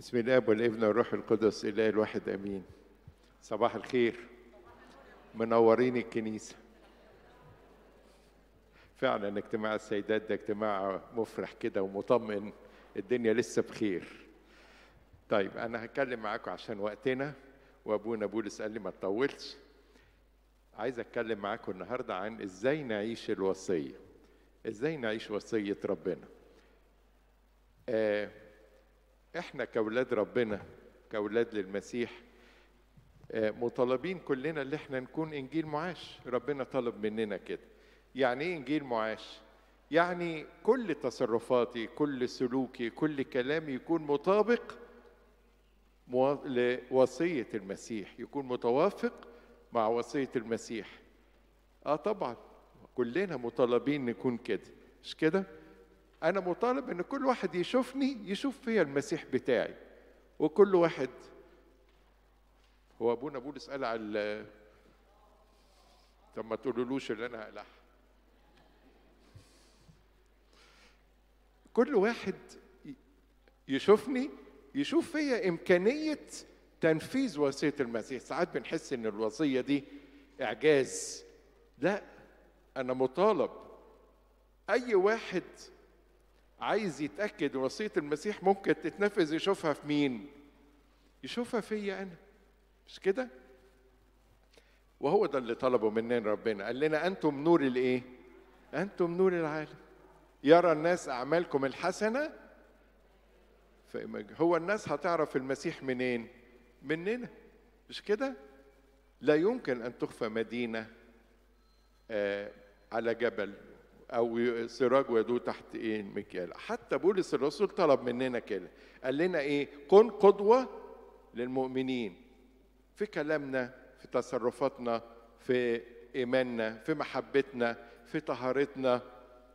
بسم الله والابن والروح القدس اله الواحد امين صباح الخير منورين الكنيسه فعلا اجتماع السيدات ده اجتماع مفرح كده ومطمئن الدنيا لسه بخير طيب انا هتكلم معاكم عشان وقتنا وابونا بولس قال لي ما تطولش عايز اتكلم معاكم النهارده عن ازاي نعيش الوصيه ازاي نعيش وصيه ربنا آه احنا كاولاد ربنا كاولاد للمسيح آه مطالبين كلنا اللي احنا نكون انجيل معاش ربنا طلب مننا كده يعني ايه انجيل معاش يعني كل تصرفاتي كل سلوكي كل كلامي يكون مطابق مو- لوصيه المسيح يكون متوافق مع وصيه المسيح اه طبعا كلنا مطالبين نكون كده مش كده انا مطالب ان كل واحد يشوفني يشوف فيا المسيح بتاعي وكل واحد هو ابونا بولس قال على ال- طب ما تقولولوش اللي انا هقلعها كل واحد ي- يشوفني يشوف فيا امكانيه تنفيذ وصيه المسيح ساعات بنحس ان الوصيه دي اعجاز لا انا مطالب اي واحد عايز يتاكد إن وصيه المسيح ممكن تتنفذ يشوفها في مين يشوفها فيا انا مش كده وهو ده اللي طلبه مننا ربنا قال لنا انتم نور الايه انتم نور العالم يرى الناس اعمالكم الحسنه فإما- هو الناس هتعرف المسيح منين مننا مش كده لا يمكن ان تخفى مدينه آه، على جبل او ي- سراج ويدو تحت ايه المكيال حتى بولس الرسول طلب مننا كده قال لنا ايه كن قدوه للمؤمنين في كلامنا في تصرفاتنا في ايماننا في محبتنا في طهارتنا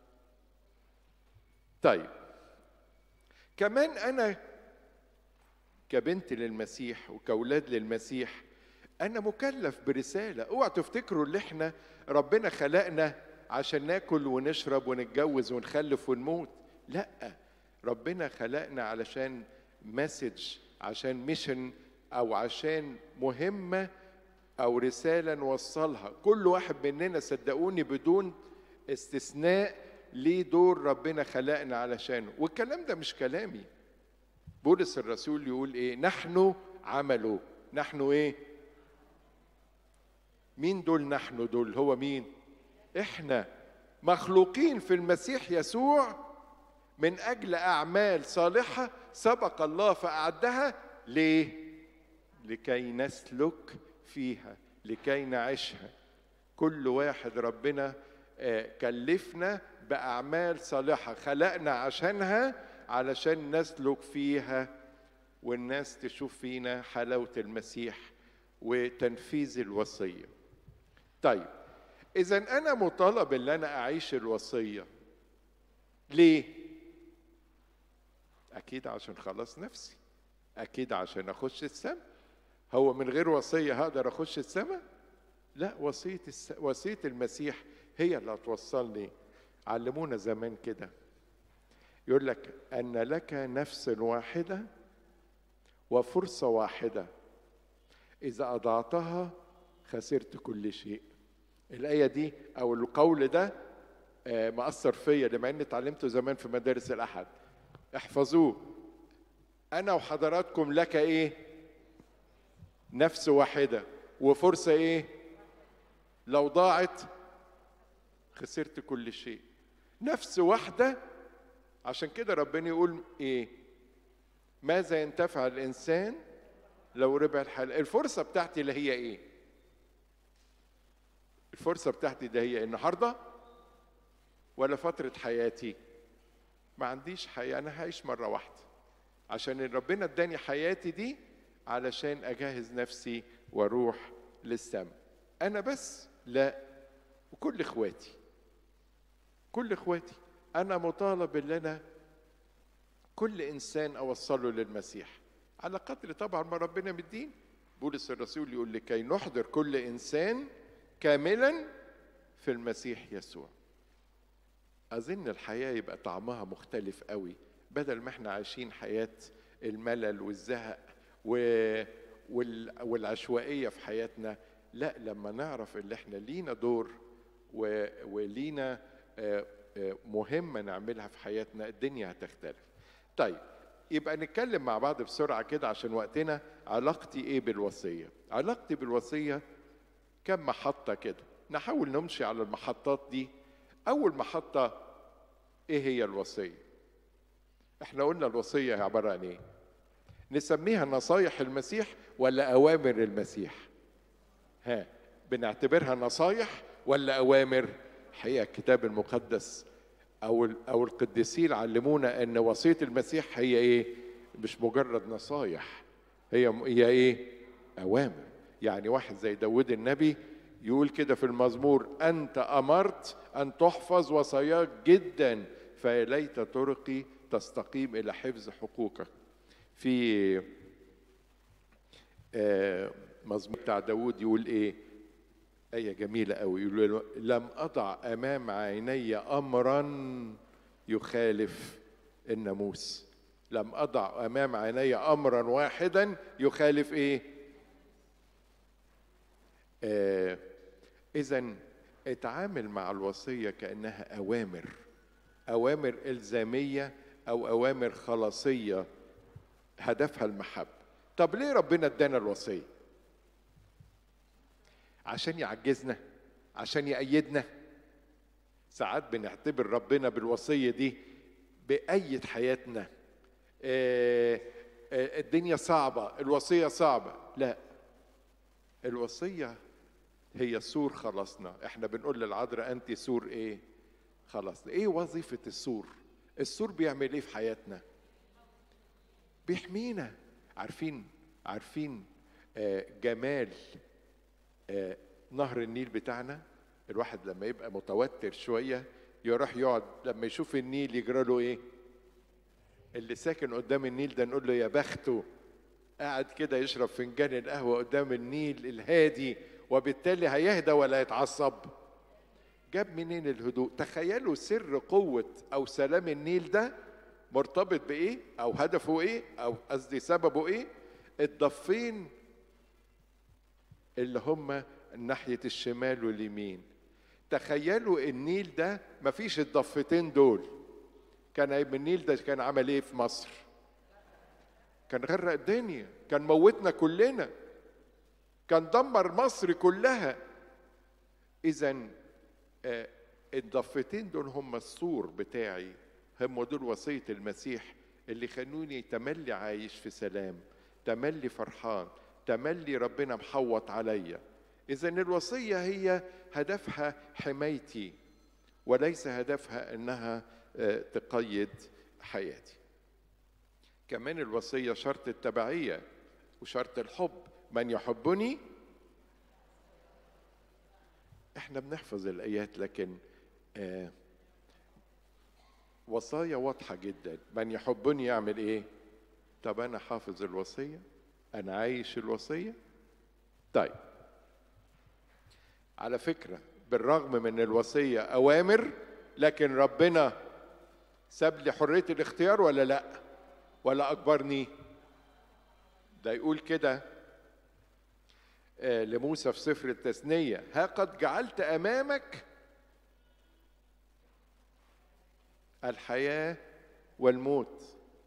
طيب كمان انا كبنت للمسيح وكاولاد للمسيح انا مكلف برساله اوعوا تفتكروا ان احنا ربنا خلقنا عشان ناكل ونشرب ونتجوز ونخلف ونموت لا ربنا خلقنا علشان مسج عشان ميشن او عشان مهمه او رساله نوصلها كل واحد مننا صدقوني بدون استثناء ليه دور ربنا خلقنا علشانه والكلام ده مش كلامي بولس الرسول يقول ايه نحن عمله نحن ايه مين دول نحن دول هو مين احنا مخلوقين في المسيح يسوع من اجل اعمال صالحه سبق الله فاعدها ليه لكي نسلك فيها لكي نعيشها كل واحد ربنا آه، كلفنا باعمال صالحه خلقنا عشانها علشان نسلك فيها والناس تشوف فينا حلاوه المسيح وتنفيذ الوصيه طيب اذا انا مطالب ان انا اعيش الوصيه ليه اكيد عشان خلاص نفسي اكيد عشان اخش السماء هو من غير وصيه هقدر اخش السماء لا وصيه الس... وصيه المسيح هي اللي هتوصلني علمونا زمان كده يقول لك ان لك نفس واحده وفرصه واحده اذا اضعتها خسرت كل شيء الايه دي او القول ده آه، مأثر فيا لما اني اتعلمته زمان في مدارس الاحد احفظوه انا وحضراتكم لك ايه نفس واحده وفرصه ايه لو ضاعت خسرت كل شيء نفس واحده عشان كده ربنا يقول ايه ماذا ينتفع الانسان لو ربح الحال الفرصه بتاعتي اللي هي ايه الفرصه بتاعتي ده هي النهارده ولا فتره حياتي ما عنديش حياه انا هعيش مره واحده عشان ربنا اداني حياتي دي علشان اجهز نفسي واروح للسماء انا بس لا وكل اخواتي كل اخواتي انا مطالب ان انا كل انسان اوصله للمسيح على قدر طبعا ما ربنا مدين بولس الرسول يقول لكي نحضر كل انسان كاملا في المسيح يسوع اظن الحياه يبقى طعمها مختلف قوي بدل ما احنا عايشين حياه الملل والزهق و... وال... والعشوائيه في حياتنا لا لما نعرف ان احنا لينا دور و... ولينا آه، آه، مهمه نعملها في حياتنا الدنيا هتختلف طيب يبقى نتكلم مع بعض بسرعه كده عشان وقتنا علاقتي ايه بالوصيه علاقتي بالوصيه كم محطه كده نحاول نمشي على المحطات دي اول محطه ايه هي الوصيه احنا قلنا الوصيه عباره عن ايه نسميها نصايح المسيح ولا اوامر المسيح ها بنعتبرها نصايح ولا اوامر حقيقه الكتاب المقدس او او القديسين علمونا ان وصيه المسيح هي ايه مش مجرد نصايح هي هي ايه اوامر يعني واحد زي داود النبي يقول كده في المزمور انت امرت ان تحفظ وصاياك جدا فليت طرقي تستقيم الى حفظ حقوقك في آه، مزمور بتاع داود يقول ايه آية جميلة قوي يقول له، لم أضع أمام عيني أمرا يخالف الناموس لم أضع أمام عيني أمرا واحدا يخالف إيه؟ آه إذا اتعامل مع الوصية كأنها أوامر أوامر إلزامية أو أوامر خلاصية هدفها المحبة طب ليه ربنا ادانا الوصيه عشان يعجزنا عشان يأيدنا ساعات بنعتبر ربنا بالوصية دي بأيد حياتنا آه، آه، الدنيا صعبة الوصية صعبة لا الوصية هي سور خلاصنا احنا بنقول للعذراء انت سور ايه خلاصنا ايه وظيفة السور السور بيعمل ايه في حياتنا بيحمينا عارفين عارفين آه، جمال آه، نهر النيل بتاعنا الواحد لما يبقى متوتر شوية يروح يقعد لما يشوف النيل يجرى له ايه اللي ساكن قدام النيل ده نقول له يا بخته قاعد كده يشرب فنجان القهوة قدام النيل الهادي وبالتالي هيهدى ولا يتعصب جاب منين الهدوء تخيلوا سر قوة أو سلام النيل ده مرتبط بإيه أو هدفه إيه أو قصدي سببه إيه الضفين اللي هم ناحية الشمال واليمين تخيلوا النيل ده مفيش الضفتين دول كان هيبقى النيل ده كان عمل ايه في مصر كان غرق الدنيا كان موتنا كلنا كان دمر مصر كلها اذا آه، الضفتين دول هم السور بتاعي هم دول وصية المسيح اللي خلوني تملي عايش في سلام تملي فرحان تملي ربنا محوط عليا اذا الوصيه هي هدفها حمايتي وليس هدفها انها آه، تقيد حياتي كمان الوصيه شرط التبعيه وشرط الحب من يحبني احنا بنحفظ الايات لكن آه وصايا واضحه جدا من يحبني يعمل ايه طب انا حافظ الوصيه انا عايش الوصيه طيب على فكره بالرغم من الوصيه اوامر لكن ربنا ساب لي حريه الاختيار ولا لا ولا اجبرني ده يقول كده آه، لموسى في سفر التثنيه ها قد جعلت امامك الحياه والموت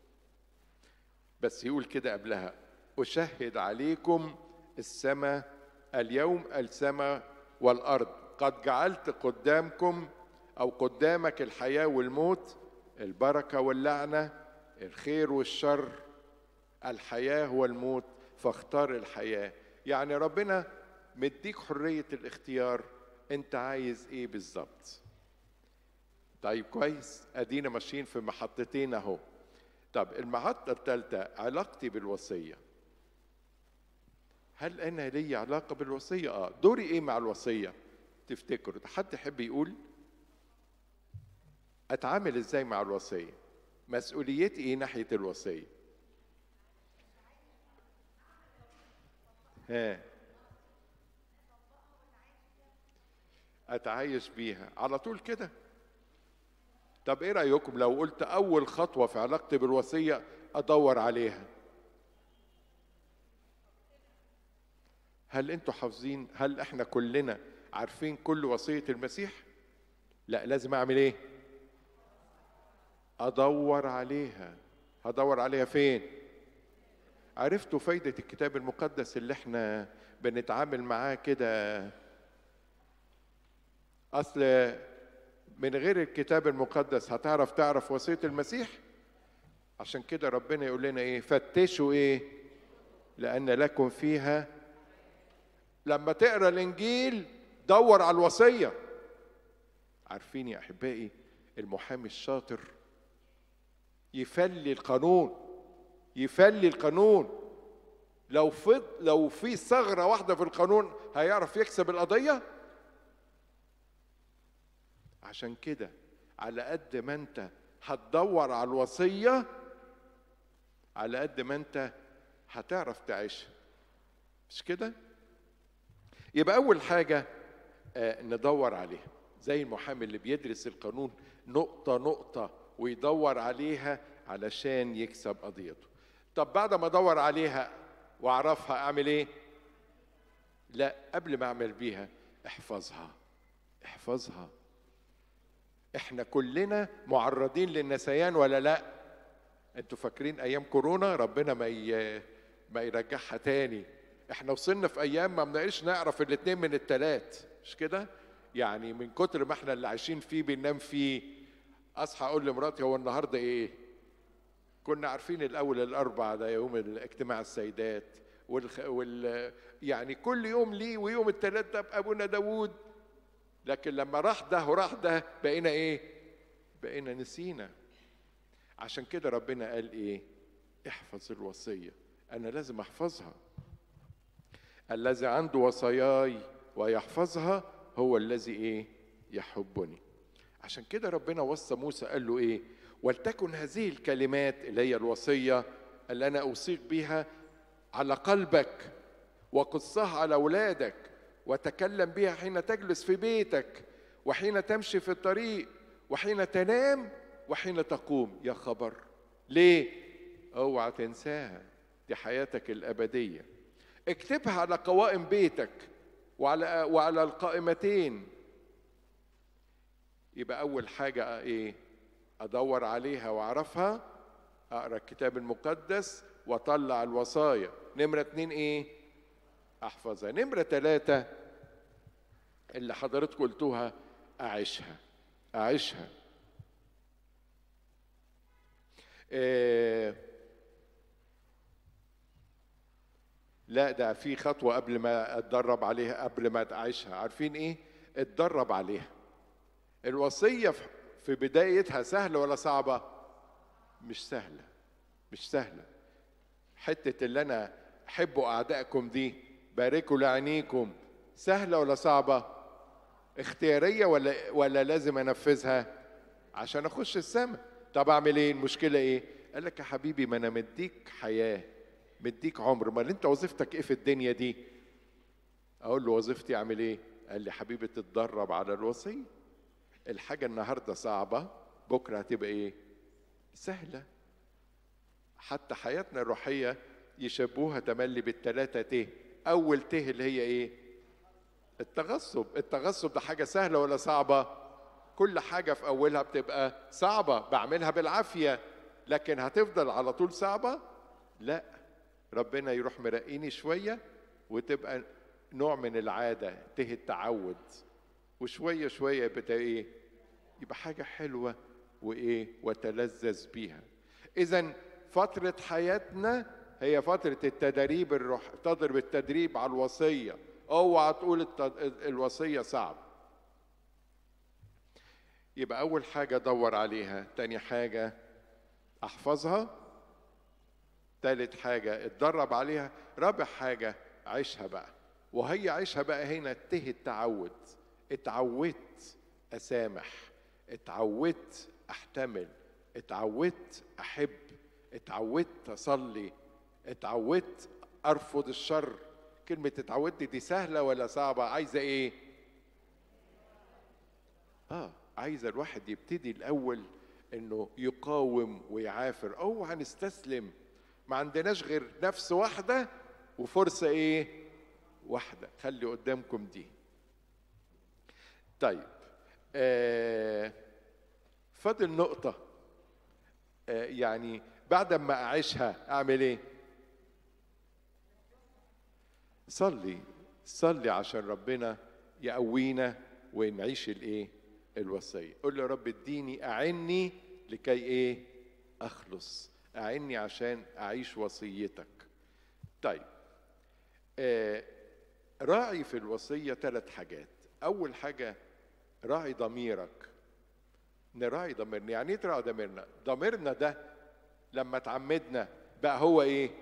بس يقول كده قبلها أشهد عليكم السماء اليوم السماء والأرض قد جعلت قدامكم أو قدامك الحياة والموت البركة واللعنة الخير والشر الحياة والموت فاختار الحياة يعني ربنا مديك حرية الاختيار انت عايز ايه بالظبط طيب كويس ادينا ماشيين في محطتين اهو طب المحطة الثالثة علاقتي بالوصية هل أنا لي علاقة بالوصية؟ آه دوري إيه مع الوصية؟ تفتكروا حد يحب يقول أتعامل إزاي مع الوصية؟ مسؤوليتي إيه ناحية الوصية؟ ها أتعايش بيها على طول كده طب ايه رايكم لو قلت اول خطوه في علاقتي بالوصيه ادور عليها هل انتوا حافظين هل احنا كلنا عارفين كل وصيه المسيح لا لازم اعمل ايه ادور عليها هدور عليها فين عرفتوا فايده الكتاب المقدس اللي احنا بنتعامل معاه كده اصل من غير الكتاب المقدس هتعرف تعرف وصيه المسيح عشان كده ربنا يقول لنا ايه فتشوا ايه لان لكم فيها لما تقرا الانجيل دور على الوصيه عارفين يا احبائي المحامي الشاطر يفلي القانون يفلي القانون لو فض لو في ثغره واحده في القانون هيعرف يكسب القضيه عشان كده على قد ما انت هتدور على الوصيه على قد ما انت هتعرف تعيشها مش كده يبقى اول حاجه آه ندور عليها زي المحامي اللي بيدرس القانون نقطه نقطه ويدور عليها علشان يكسب قضيته طب بعد ما ادور عليها واعرفها اعمل ايه لا قبل ما اعمل بيها احفظها احفظها احنا كلنا معرضين للنسيان ولا لا انتوا فاكرين ايام كورونا ربنا ما ي... ما يرجعها تاني احنا وصلنا في ايام ما بنقدرش نعرف الاثنين من الثلاث مش كده يعني من كتر ما احنا اللي عايشين فيه بننام فيه اصحى اقول لمراتي هو النهارده ايه كنا عارفين الاول الاربع ده يوم اجتماع السيدات والخ... وال يعني كل يوم ليه ويوم الثلاث ده ابونا داوود لكن لما راح ده وراح ده بقينا ايه بقينا نسينا عشان كده ربنا قال ايه احفظ الوصيه انا لازم احفظها الذي عنده وصاياي ويحفظها هو الذي ايه يحبني عشان كده ربنا وصى موسى قال له ايه ولتكن هذه الكلمات اللي هي الوصيه اللي انا اوصيك بها على قلبك وقصها على اولادك وتكلم بها حين تجلس في بيتك وحين تمشي في الطريق وحين تنام وحين تقوم يا خبر ليه اوعى تنساها دي حياتك الابديه اكتبها على قوائم بيتك وعلى وعلى القائمتين يبقى اول حاجه ايه ادور عليها واعرفها اقرا الكتاب المقدس واطلع الوصايا نمره اتنين ايه احفظها نمره ثلاثه اللي حضرتك قلتوها اعيشها اعيشها إيه لا ده في خطوة قبل ما اتدرب عليها قبل ما اعيشها عارفين ايه اتدرب عليها الوصية في بدايتها سهلة ولا صعبة مش سهلة مش سهلة حتة اللي انا حبوا اعدائكم دي باركوا لعينيكم سهلة ولا صعبة اختيارية ولا ولا لازم انفذها عشان اخش السماء طب اعمل ايه المشكلة ايه قال لك يا حبيبي ما انا مديك حياه مديك عمر ما انت وظيفتك ايه في الدنيا دي اقول له وظيفتي اعمل ايه قال لي حبيبي تتدرب على الوصيه الحاجه النهارده صعبه بكره هتبقى ايه سهله حتى حياتنا الروحيه يشبهوها تملي بالثلاثه ت اول ت اللي هي ايه التغصب التغصب ده حاجه سهله ولا صعبه كل حاجه في اولها بتبقى صعبه بعملها بالعافيه لكن هتفضل على طول صعبه لا ربنا يروح مرقيني شوية وتبقى نوع من العادة ته التعود وشوية شوية يبقى إيه؟ يبقى حاجة حلوة وإيه؟ وتلذذ بيها. إذا فترة حياتنا هي فترة التدريب الروح تضرب التدريب على الوصية اوعى تقول التد... الوصية صعب يبقى أول حاجة دور عليها تاني حاجة أحفظها تالت حاجة اتدرب عليها رابع حاجة عيشها بقى وهي عيشها بقى هنا ته التعود اتعودت أسامح اتعودت أحتمل اتعودت أحب اتعودت أصلي اتعودت أرفض الشر كلمة اتعودت دي سهلة ولا صعبة عايزة إيه؟ آه عايزة الواحد يبتدي الأول انه يقاوم ويعافر اوعى نستسلم ما عندناش غير نفس واحده وفرصه ايه واحده خلي قدامكم دي طيب آه فاضل نقطه آه يعني بعد ما اعيشها اعمل ايه صلي صلي عشان ربنا يقوينا ونعيش الايه الوصيه قول له يا رب اديني اعني لكي ايه اخلص اعني عشان اعيش وصيتك طيب آه راعي في الوصيه ثلاث حاجات اول حاجه راعي ضميرك نراعي ضميرنا يعني ايه تراعي ضميرنا ضميرنا ده لما تعمدنا بقى هو ايه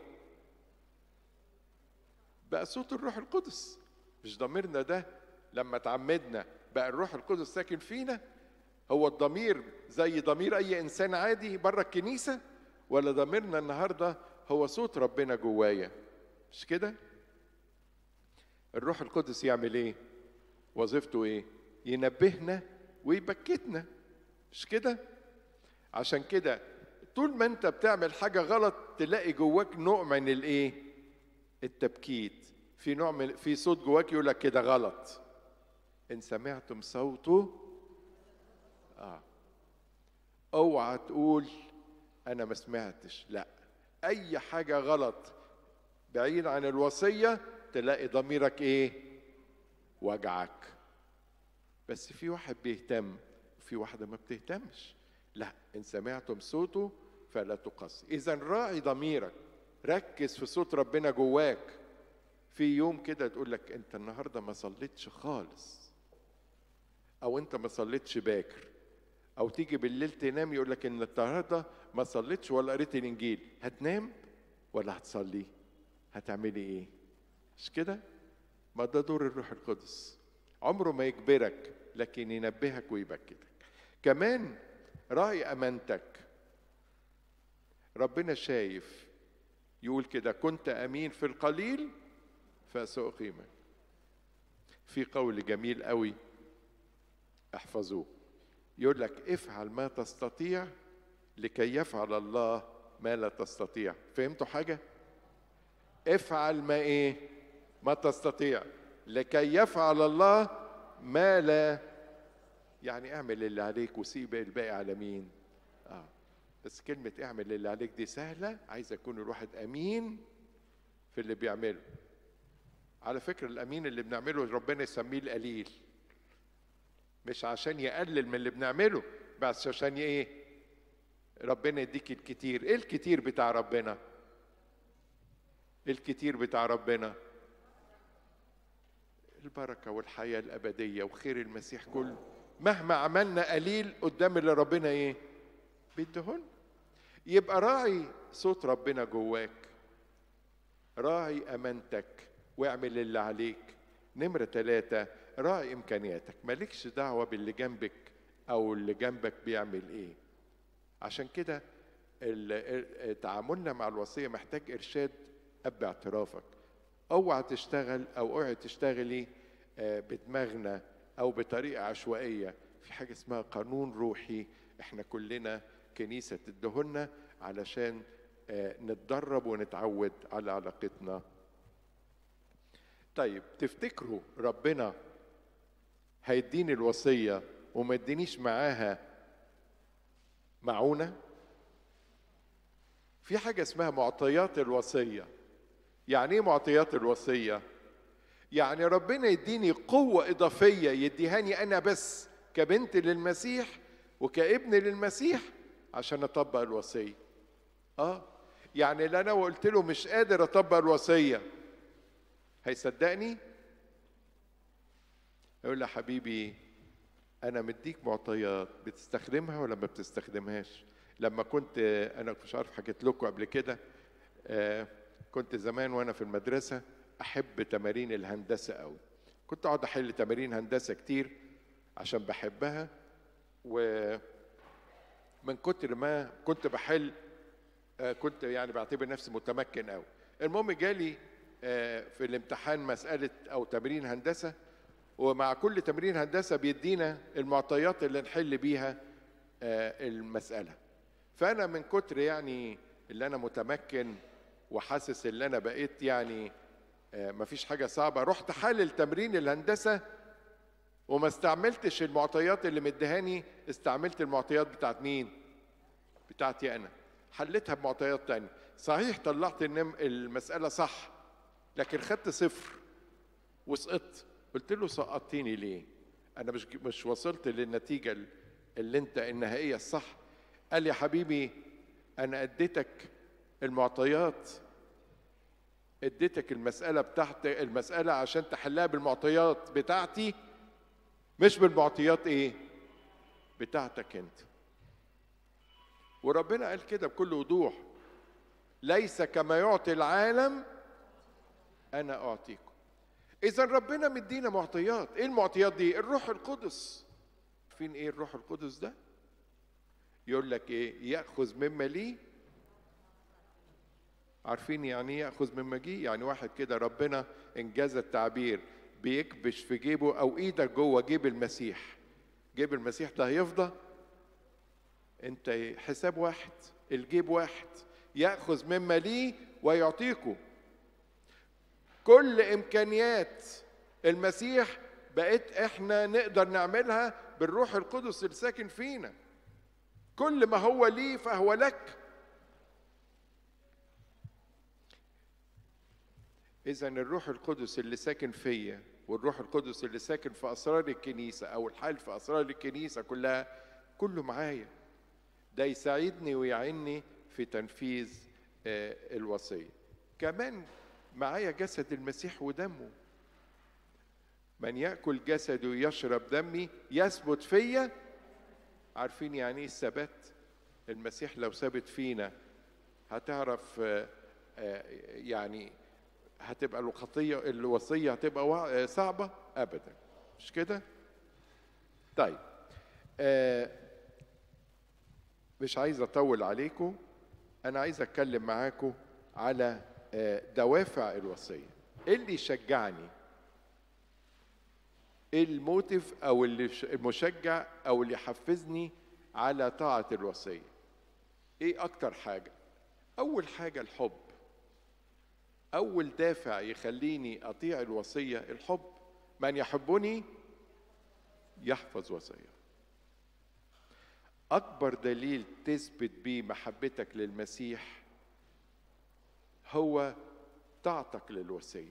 بقى صوت الروح القدس مش ضميرنا ده لما تعمدنا بقى الروح القدس ساكن فينا هو الضمير زي ضمير اي انسان عادي بره الكنيسه ولا ضميرنا النهارده هو صوت ربنا جوايا مش كده الروح القدس يعمل ايه وظيفته ايه ينبهنا ويبكتنا مش كده عشان كده طول ما انت بتعمل حاجه غلط تلاقي جواك نوع من الايه التبكيت في نوع من في صوت جواك يقول لك كده غلط ان سمعتم صوته اه اوعى تقول انا ما سمعتش لا اي حاجه غلط بعيد عن الوصيه تلاقي ضميرك ايه وجعك بس في واحد بيهتم وفي واحده ما بتهتمش لا ان سمعتم صوته فلا تقص اذا راعي ضميرك ركز في صوت ربنا جواك في يوم كده تقول لك انت النهارده ما صليتش خالص او انت ما صليتش باكر او تيجي بالليل تنام يقول لك ان النهارده ما صليتش ولا قريت الانجيل هتنام ولا هتصلي هتعملي ايه مش كده ما ده دور الروح القدس عمره ما يجبرك لكن ينبهك ويبكتك كمان راعي امانتك ربنا شايف يقول كده كنت امين في القليل فسأقيمك في قول جميل قوي احفظوه يقول لك افعل ما تستطيع لكي يفعل الله ما لا تستطيع فهمتوا حاجه افعل ما ايه ما تستطيع لكي يفعل الله ما لا يعني اعمل اللي عليك وسيب الباقي على مين اه بس كلمة اعمل اللي عليك دي سهلة عايز يكون الواحد أمين في اللي بيعمله على فكرة الأمين اللي بنعمله ربنا يسميه القليل مش عشان يقلل من اللي بنعمله بس عشان ايه ربنا يديك الكتير ايه الكتير بتاع ربنا الكتير بتاع ربنا البركة والحياة الأبدية وخير المسيح كله مهما عملنا قليل قدام اللي ربنا ايه بيدهن يبقى راعي صوت ربنا جواك راعي امانتك واعمل اللي عليك نمرة ثلاثة راعي امكانياتك مالكش دعوة باللي جنبك او اللي جنبك بيعمل ايه عشان كده تعاملنا مع الوصية محتاج ارشاد اب اعترافك اوعى تشتغل او اوعي تشتغلي بدماغنا او بطريقة عشوائية في حاجة اسمها قانون روحي احنا كلنا كنيسة تدهنا علشان نتدرب ونتعود على علاقتنا طيب تفتكروا ربنا هيديني الوصية وما يدينيش معاها معونة في حاجة اسمها معطيات الوصية يعني ايه معطيات الوصية يعني ربنا يديني قوة إضافية يديهاني أنا بس كبنت للمسيح وكابن للمسيح عشان اطبق الوصيه اه يعني لو انا قلت له مش قادر اطبق الوصيه هيصدقني يقول له حبيبي انا مديك معطيات بتستخدمها ولا ما بتستخدمهاش لما كنت انا مش عارف حكيت لكم قبل كده آه كنت زمان وانا في المدرسه احب تمارين الهندسه قوي كنت اقعد احل تمارين هندسه كتير عشان بحبها ومن كتر ما كنت بحل كنت يعني بعتبر نفسي متمكن قوي المهم جالي في الامتحان مسألة أو تمرين هندسة ومع كل تمرين هندسة بيدينا المعطيات اللي نحل بيها آه، المساله فانا من كتر يعني اللي انا متمكن وحاسس ان انا بقيت يعني آه، مفيش حاجه صعبه رحت حلل تمرين الهندسه وما استعملتش المعطيات اللي مدهاني استعملت المعطيات بتاعت مين بتاعتي انا حلتها بمعطيات تانية صحيح طلعت النم المسألة صح لكن خدت صفر وسقطت قلت له سقطتني ليه انا مش مش وصلت للنتيجة اللي انت النهائية الصح قال يا حبيبي انا اديتك المعطيات اديتك المسألة بتاعت المسألة عشان تحلها بالمعطيات بتاعتي مش بالمعطيات ايه بتاعتك انت وربنا قال كده بكل وضوح ليس كما يعطي العالم انا اعطيكم اذا ربنا مدينا معطيات ايه المعطيات دي الروح القدس فين ايه الروح القدس ده يقول لك ايه ياخذ مما لي عارفين يعني ايه ياخذ مما جه يعني واحد كده ربنا انجاز التعبير بيكبش في جيبه او ايدك جوه جيب المسيح جيب المسيح ده هيفضى انت حساب واحد الجيب واحد ياخذ مما ليه ويعطيكم كل امكانيات المسيح بقيت احنا نقدر نعملها بالروح القدس الساكن فينا كل ما هو لي فهو لك اذا الروح القدس اللي ساكن فيا والروح القدس اللي ساكن في اسرار الكنيسه او الحال في اسرار الكنيسه كلها كله معايا ده يساعدني ويعني في تنفيذ آه، الوصيه كمان معايا جسد المسيح ودمه من ياكل جسدي ويشرب دمي يثبت فيا عارفين يعني ايه الثبات المسيح لو ثبت فينا هتعرف آه، آه، يعني هتبقى الخطيه الوصيه هتبقى وا- آه، صعبه ابدا مش كده طيب آه، مش عايز اطول عليكم انا عايز اتكلم معاكم على آه، دوافع الوصيه ايه اللي يشجعني ايه الموتيف او اللي ش- المشجع او اللي يحفزني على طاعه الوصيه ايه اكتر حاجه اول حاجه الحب اول دافع يخليني اطيع الوصيه الحب من يحبني يحفظ وصيه اكبر دليل تثبت بيه محبتك للمسيح هو طاعتك للوصيه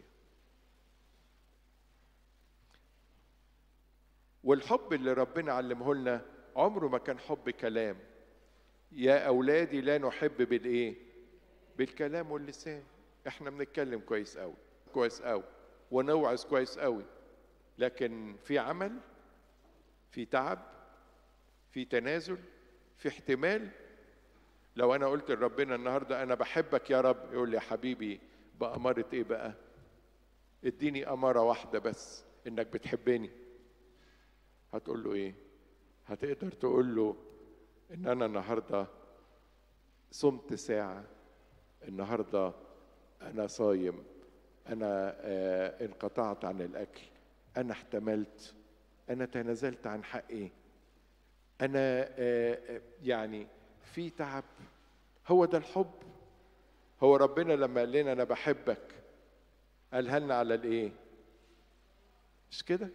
والحب اللي ربنا علمه لنا عمره ما كان حب كلام يا اولادي لا نحب بالايه بالكلام واللسان احنا بنتكلم كويس قوي كويس قوي ونوعظ كويس قوي لكن في عمل في تعب في تنازل في احتمال لو انا قلت لربنا النهارده انا بحبك يا رب يقول لي يا حبيبي بأمارة ايه بقى اديني أمارة واحدة بس انك بتحبني هتقول له ايه هتقدر تقول له ان انا النهارده صمت ساعة النهارده انا صايم انا آه انقطعت عن الاكل انا احتملت انا تنازلت عن حقي انا آه آه، يعني في تعب هو ده الحب هو ربنا لما قال لنا انا بحبك قالها لنا على الايه مش كده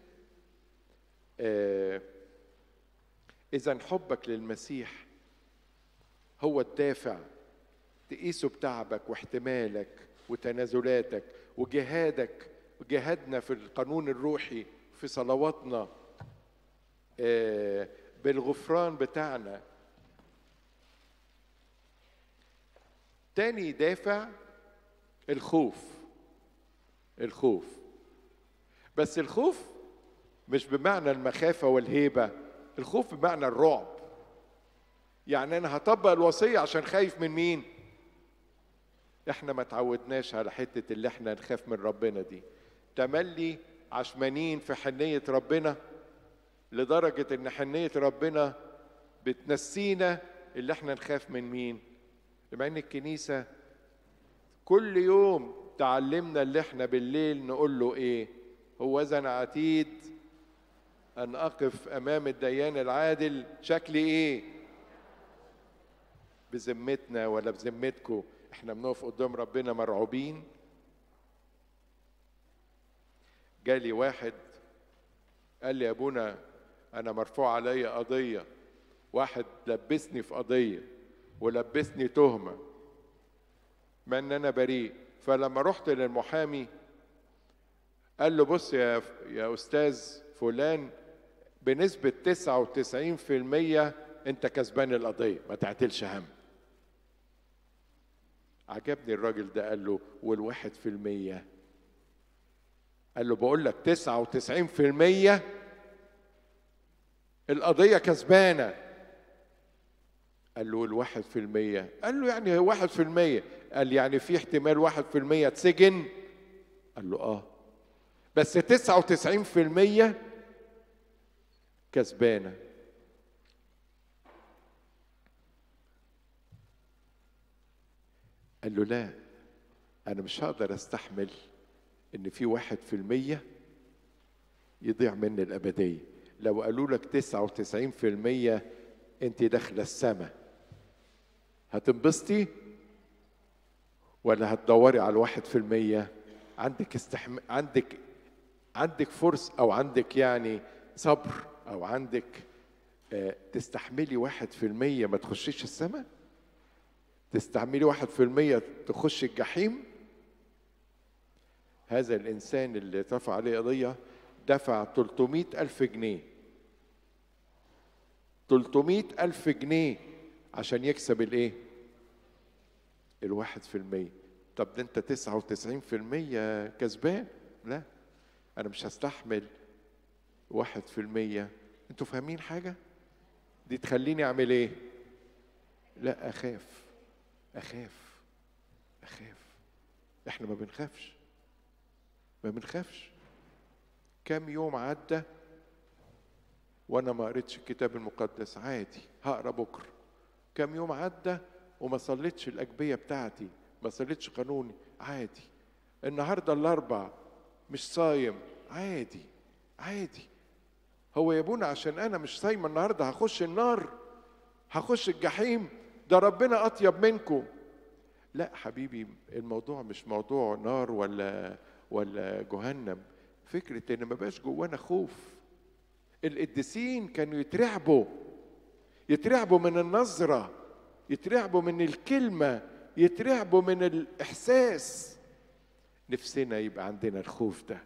آه اذا حبك للمسيح هو الدافع تقيسه بتعبك واحتمالك وتنازلاتك وجهادك وجهادنا في القانون الروحي في صلواتنا آه، بالغفران بتاعنا تاني دافع الخوف الخوف بس الخوف مش بمعنى المخافة والهيبة الخوف بمعنى الرعب يعني انا هطبق الوصية عشان خايف من مين احنا ما تعودناش على حتة اللي احنا نخاف من ربنا دي تملي عشمانين في حنية ربنا لدرجة ان حنية ربنا بتنسينا اللي احنا نخاف من مين بما ان الكنيسة كل يوم تعلمنا اللي احنا بالليل نقول له ايه هو اذا انا عتيد ان اقف امام الديان العادل شكلي ايه بذمتنا ولا بذمتكم احنا بنقف قدام ربنا مرعوبين جالي واحد قال لي يا ابونا انا مرفوع عليا قضيه واحد لبسني في قضيه ولبسني تهمه مع ان انا بريء فلما رحت للمحامي قال له بص يا يا استاذ فلان بنسبة 99% انت كسبان القضية ما تعتلش هم عجبني الراجل ده قال له والواحد في المية قال له بقول لك 99% القضية كسبانة قال له الواحد في المية قال له يعني واحد في المية قال يعني في احتمال واحد في المية تسجن قال له اه بس تسعة وتسعين في المية كسبانة قال له لا أنا مش هقدر أستحمل إن في واحد في المية يضيع مني الأبدية لو قالوا لك تسعة وتسعين في المية أنت داخلة السماء هتنبسطي ولا هتدوري على الواحد في المية عندك استحم... عندك عندك فرصة أو عندك يعني صبر أو عندك آه، تستحملي واحد في المية ما تخشيش السماء تستحملي واحد في المية تخش الجحيم هذا الإنسان اللي اترفع عليه قضية دفع 300 ألف جنيه 300 ألف جنيه عشان يكسب الإيه؟ الواحد في المية طب ده أنت تسعة وتسعين في المية كسبان لا أنا مش هستحمل واحد في المية أنتوا فاهمين حاجة؟ دي تخليني أعمل إيه؟ لا أخاف أخاف أخاف إحنا ما بنخافش ما بنخافش كم يوم عدى وانا ما قريتش الكتاب المقدس عادي هقرا بكره كم يوم عدى وما صليتش الاجبيه بتاعتي ما صليتش قانوني عادي النهارده الاربع مش صايم عادي عادي هو يا ابونا عشان انا مش صايم النهارده هخش النار هخش الجحيم ده ربنا اطيب منكم لا حبيبي الموضوع مش موضوع نار ولا ولا جهنم فكرة ان ما بقاش جوانا خوف القديسين كانوا يترعبوا يترعبوا من النظرة يترعبوا من الكلمة يترعبوا من الإحساس نفسنا يبقى عندنا الخوف ده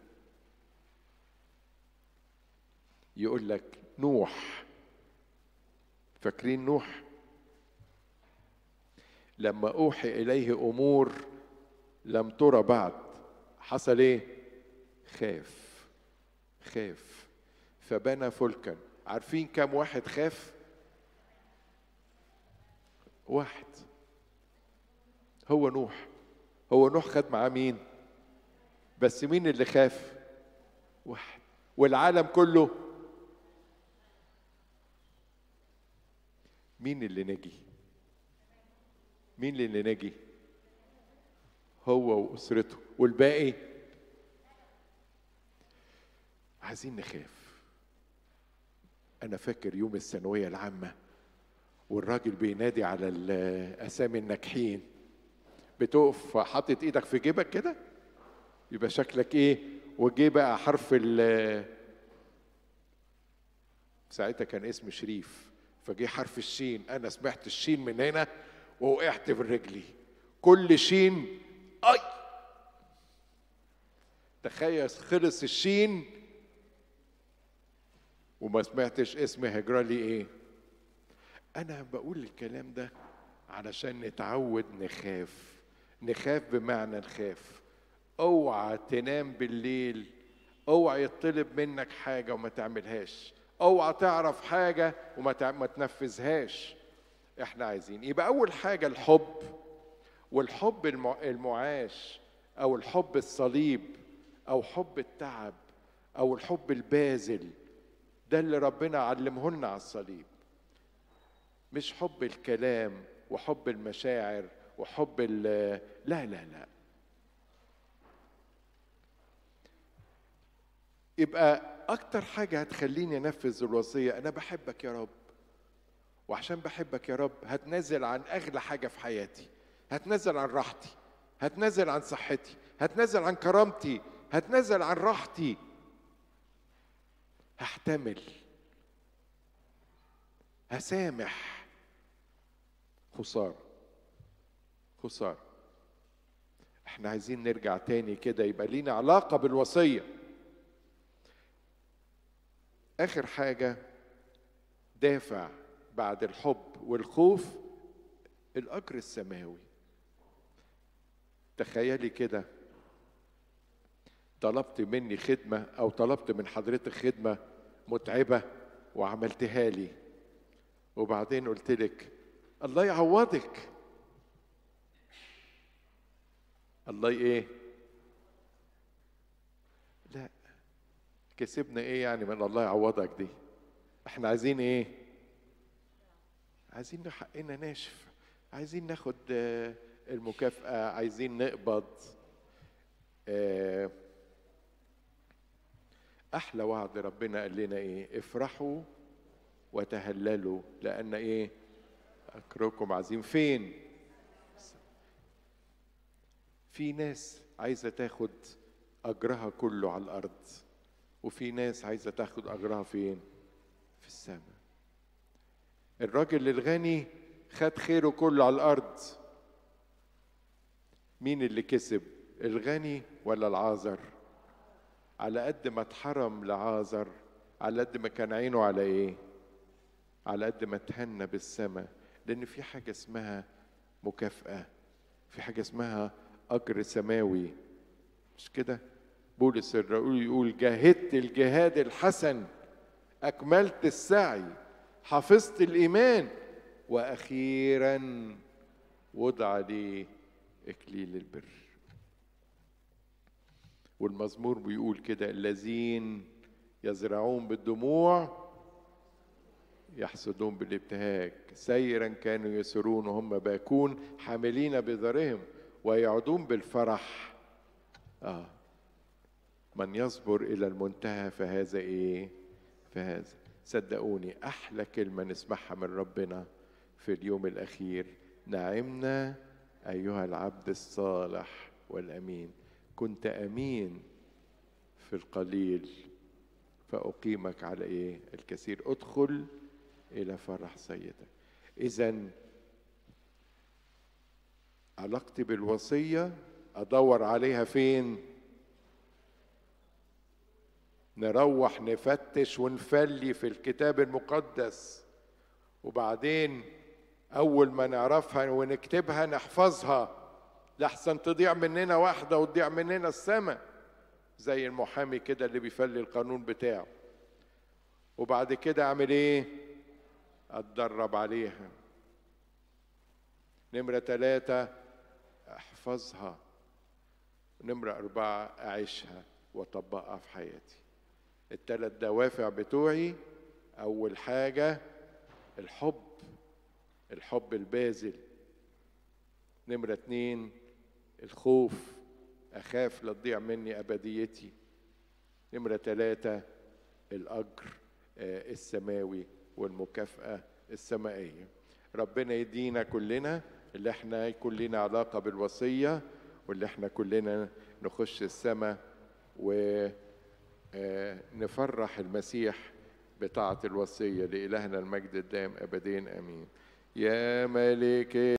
يقول لك نوح فاكرين نوح لما أوحي إليه أمور لم ترى بعد حصل إيه؟ خاف خاف فبنى فلكا عارفين كم واحد خاف واحد هو نوح هو نوح خد معاه مين بس مين اللي خاف واحد والعالم كله مين اللي نجي مين اللي نجي هو واسرته والباقي عايزين نخاف انا فاكر يوم الثانويه العامه والراجل بينادي على الاسامي الناجحين بتقف حاطط ايدك في جيبك كده يبقى شكلك ايه وجه بقى حرف ال ساعتها كان اسم شريف فجه حرف الشين انا سمعت الشين من هنا ووقعت في رجلي كل شين اي تخيل خلص الشين وما سمعتش اسم هجرالي ايه انا بقول الكلام ده علشان نتعود نخاف نخاف بمعنى نخاف اوعى تنام بالليل اوعى يطلب منك حاجه وما تعملهاش اوعى تعرف حاجه وما تع... ما تنفذهاش احنا عايزين يبقى اول حاجه الحب والحب المع... المعاش او الحب الصليب او حب التعب او الحب الباذل ده اللي ربنا علمه لنا على الصليب مش حب الكلام وحب المشاعر وحب ال لا لا لا يبقى اكتر حاجه هتخليني انفذ الوصيه انا بحبك يا رب وعشان بحبك يا رب هتنازل عن اغلى حاجه في حياتي هتنازل عن راحتي هتنازل عن صحتي هتنازل عن كرامتي هتنازل عن راحتي هحتمل هسامح خساره خساره احنا عايزين نرجع تاني كده يبقى لينا علاقه بالوصيه اخر حاجه دافع بعد الحب والخوف الاجر السماوي تخيلي كده طلبت مني خدمه او طلبت من حضرتك خدمه متعبه وعملتها لي وبعدين قلت لك الله يعوضك الله ايه لا كسبنا ايه يعني من الله يعوضك دي احنا عايزين ايه عايزين حقنا ناشف عايزين ناخد آه، المكافأة عايزين نقبض آه، أحلى وعد ربنا قال لنا إيه افرحوا وتهللوا لأن إيه أكركم عظيم فين في ناس عايزة تاخد أجرها كله على الأرض وفي ناس عايزة تاخد أجرها فين في السماء الراجل الغني خد خيره كله على الأرض مين اللي كسب الغني ولا العازر على قد ما اتحرم لعازر على قد ما كان عينه على ايه على قد ما تهنى بالسماء لان في حاجه اسمها مكافاه في حاجه اسمها اجر سماوي مش كده بولس الرسول يقول جاهدت الجهاد الحسن اكملت السعي حفظت الايمان واخيرا وضع لي اكليل البر والمزمور بيقول كده الذين يزرعون بالدموع يحصدون بالابتهاج سيرا كانوا يسرون وهم باكون حاملين بذرهم ويعودون بالفرح آه من يصبر إلى المنتهى فهذا إيه فهذا صدقوني أحلى كلمة نسمعها من ربنا في اليوم الأخير نعمنا أيها العبد الصالح والأمين كنت أمين في القليل فأقيمك على إيه الكثير ادخل إلى فرح سيدك إذا علاقتي بالوصية أدور عليها فين نروح نفتش ونفلي في الكتاب المقدس وبعدين أول ما نعرفها ونكتبها نحفظها لحسن تضيع مننا واحدة وتضيع مننا السماء زي المحامي كده اللي بيفلي القانون بتاعه وبعد كده أعمل إيه؟ أتدرب عليها نمرة ثلاثة أحفظها نمرة أربعة أعيشها وأطبقها في حياتي الثلاث دوافع بتوعي أول حاجة الحب الحب البازل نمرة اتنين الخوف أخاف لا تضيع مني أبديتي نمرة ثلاثة الأجر آه، السماوي والمكافأة السمائية ربنا يدينا كلنا اللي احنا يكون لنا علاقة بالوصية واللي احنا كلنا نخش السماء ونفرح المسيح بطاعة الوصية لإلهنا المجد الدائم أبدين أمين يا ملك